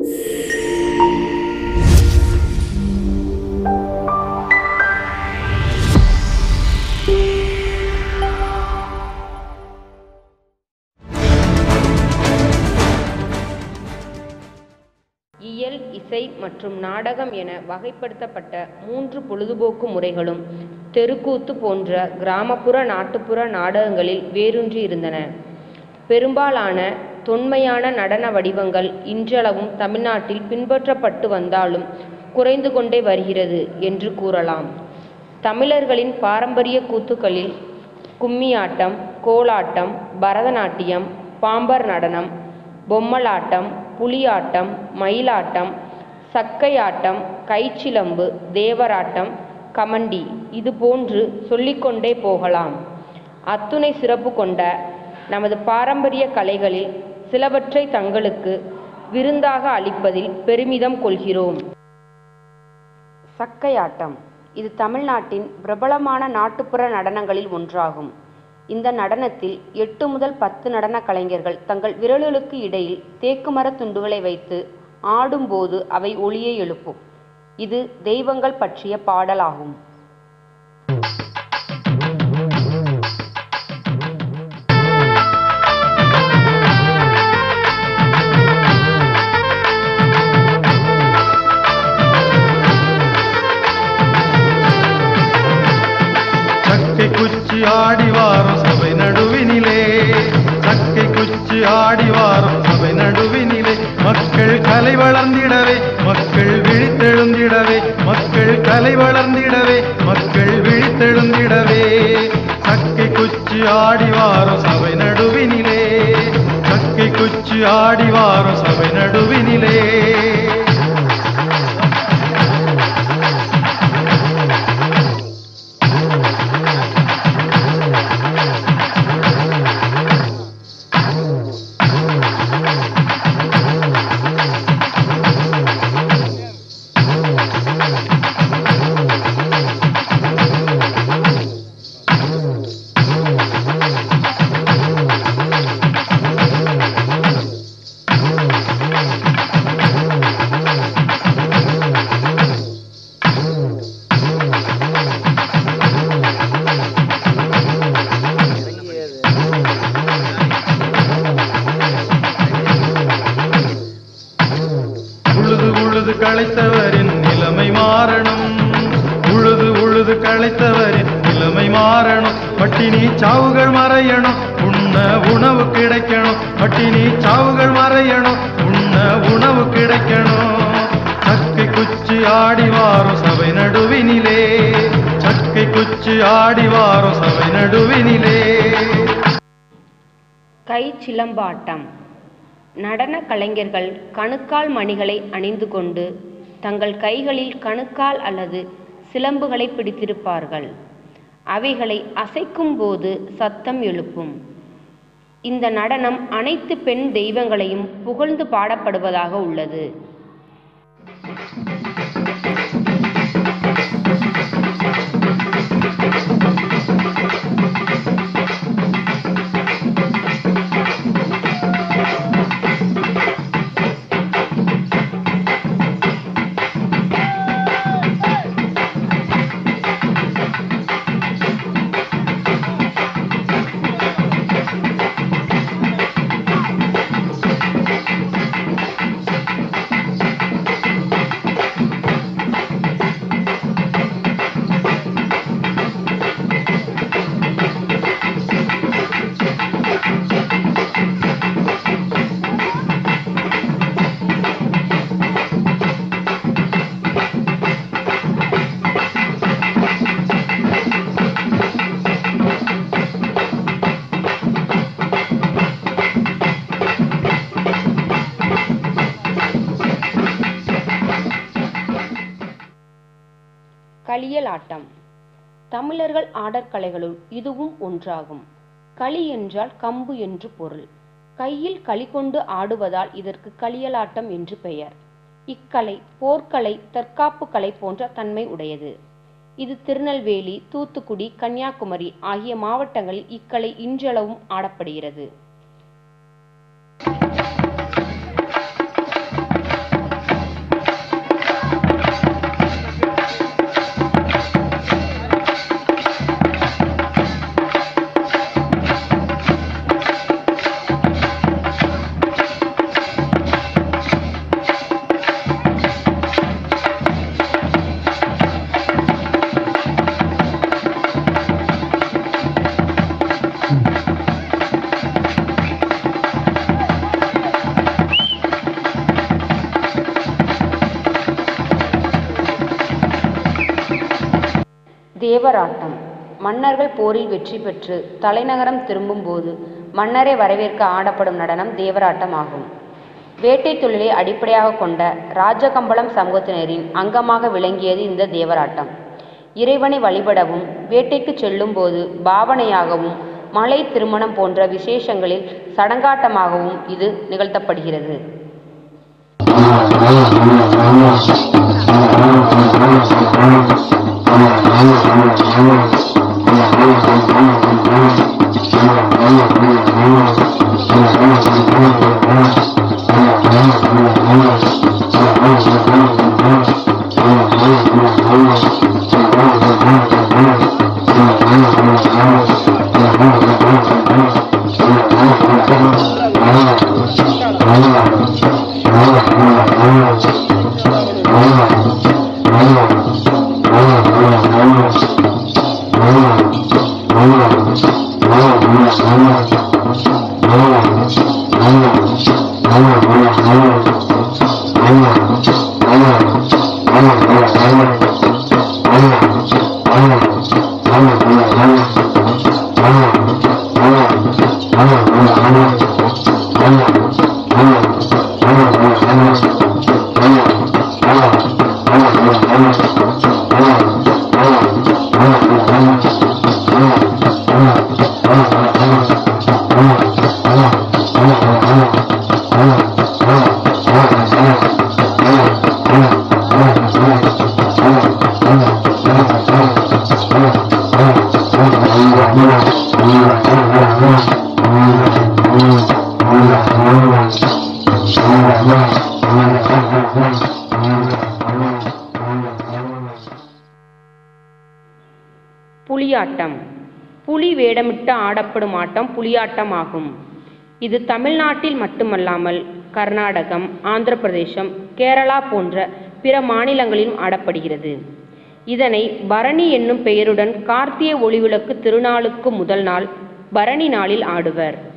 இயல் இசை மற்றும் நாடகம் என வகைப்படுத்தப்பட்ட மூன்று பொழுதுபோக்கு முறைகளும் தெருக்கூத்து போன்ற கிராமப்புற நாட்டுப்புற நாடகங்களில் வேரூன்றி இருந்தன பெரும்பாலான தொன்மையான நடன வடிவங்கள் இன்றளவும் தமிழ்நாட்டில் பின்பற்றப்பட்டு வந்தாலும் குறைந்து கொண்டே வருகிறது என்று கூறலாம் தமிழர்களின் பாரம்பரிய கூத்துக்களில் கும்மியாட்டம் கோலாட்டம் பரதநாட்டியம் பாம்பர் நடனம் பொம்மலாட்டம் புலியாட்டம் மயிலாட்டம் சக்கையாட்டம் கைச்சிலம்பு தேவராட்டம் கமண்டி இது போன்று சொல்லிக்கொண்டே போகலாம் அத்துணை சிறப்பு கொண்ட நமது பாரம்பரிய கலைகளில் சிலவற்றை தங்களுக்கு விருந்தாக அளிப்பதில் பெருமிதம் கொள்கிறோம் சக்கையாட்டம் இது தமிழ்நாட்டின் பிரபலமான நாட்டுப்புற நடனங்களில் ஒன்றாகும் இந்த நடனத்தில் எட்டு முதல் பத்து நடன கலைஞர்கள் தங்கள் விரல்களுக்கு இடையில் தேக்குமரத் துண்டுகளை வைத்து ஆடும்போது அவை ஒலியை எழுப்பும் இது தெய்வங்கள் பற்றிய பாடலாகும் சக்கை குச்சி ஆடி வாரம் சபை நடுவினிலே சக்கை குச்சி ஆடி வாரம் சபை நடுவினிலே மக்கள் கலை வளர்ந்திடவே மக்கள் விழித்தெழுந்திடவே மக்கள் கலை வளர்ந்திடவே மக்கள் விழித்தெழுந்திடவே சக்கை குச்சி ஆடி வாரம் சபை நடுவினிலே சக்கை குச்சி ஆடி வாரம் சபை நடுவினிலே உழுது உழுது களைத்தவரின் நிலைமை மாறணும் உழுது உழுது களைத்தவரின் நிலைமை மாறணும் பட்டினி சாவுகள் மறையணும் உண்ண உணவு கிடைக்கணும் பட்டினி சாவுகள் மறையணும் உண்ண உணவு கிடைக்கணும் சக்கை குச்சி ஆடி வாரும் சபை நடுவினிலே சக்கை குச்சி ஆடி வாரும் சபை நடுவினிலே கைச்சிலம்பாட்டம் நடன கலைஞர்கள் கணுக்கால் மணிகளை அணிந்து கொண்டு தங்கள் கைகளில் கணுக்கால் அல்லது சிலம்புகளை பிடித்திருப்பார்கள் அவைகளை அசைக்கும் போது சத்தம் எழுப்பும் இந்த நடனம் அனைத்து பெண் தெய்வங்களையும் புகழ்ந்து பாடப்படுவதாக உள்ளது களியல் ஆட்டம் தமிழர்கள் ஆடற்கலைகளுள் இதுவும் ஒன்றாகும் களி என்றால் கம்பு என்று பொருள் கையில் களி கொண்டு ஆடுவதால் இதற்கு களியலாட்டம் என்று பெயர் இக்கலை போர்க்கலை தற்காப்பு கலை போன்ற தன்மை உடையது இது திருநெல்வேலி தூத்துக்குடி கன்னியாகுமரி ஆகிய மாவட்டங்களில் இக்கலை இன்றளவும் ஆடப்படுகிறது தேவராட்டம் மன்னர்கள் போரில் வெற்றி பெற்று தலைநகரம் திரும்பும்போது மன்னரை வரவேற்க ஆடப்படும் நடனம் தேவராட்டம் ஆகும் வேட்டை தொழிலை அடிப்படையாக கொண்ட ராஜகம்பளம் சமூகத்தினரின் அங்கமாக விளங்கியது இந்த தேவராட்டம் இறைவனை வழிபடவும் வேட்டைக்கு செல்லும்போது பாவனையாகவும் மலை திருமணம் போன்ற விசேஷங்களில் சடங்காட்டமாகவும் இது நிகழ்த்தப்படுகிறது புலியாட்டம் புலி வேடமிட்டு ஆடப்படும் ஆட்டம் புலியாட்டம் ஆகும் இது தமிழ்நாட்டில் மட்டுமல்லாமல் கர்நாடகம் ஆந்திர பிரதேசம் கேரளா போன்ற பிற மாநிலங்களிலும் ஆடப்படுகிறது இதனை பரணி என்னும் பெயருடன் கார்த்திகை ஒளிவிளக்கு திருநாளுக்கு முதல் நாள் பரணி நாளில் ஆடுவர்